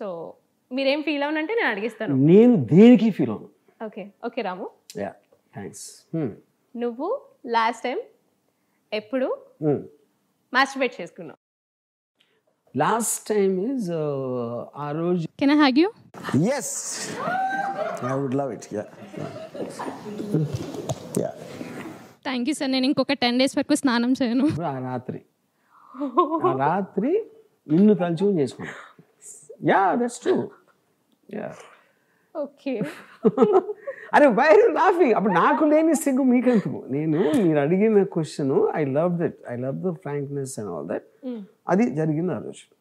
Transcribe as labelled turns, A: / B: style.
A: So మీరేం feel అవునంటే నేను అడిగిస్తాను
B: నేను దేనికి ఫీల్ అవును
A: okay okay Ramu
B: yeah thanks
A: నువ్వు లాస్ట్ టైం ఎప్పుడు మాస్టర్బేట్ చేసుకున్నావు
B: లాస్ట్ టైం ఇస్ ఆ రోజు
C: can I hug you
D: Yes, I would love it. Yeah. Yeah.
C: Thank you sir నేను ఇంకొక టెన్ డేస్ వరకు స్నానం చేయను
B: ఆ రాత్రి ఆ రాత్రి నిన్ను తలుచుకుని చేసుకున్నాను yeah that's true yeah
A: okay
B: అరే వైర్ లాఫింగ్ అప్పుడు నాకు లేని సిగ్గు మీకెందుకు నేను మీరు అడిగిన question I love that I love the frankness and all that అది జరిగింది ఆ రోజు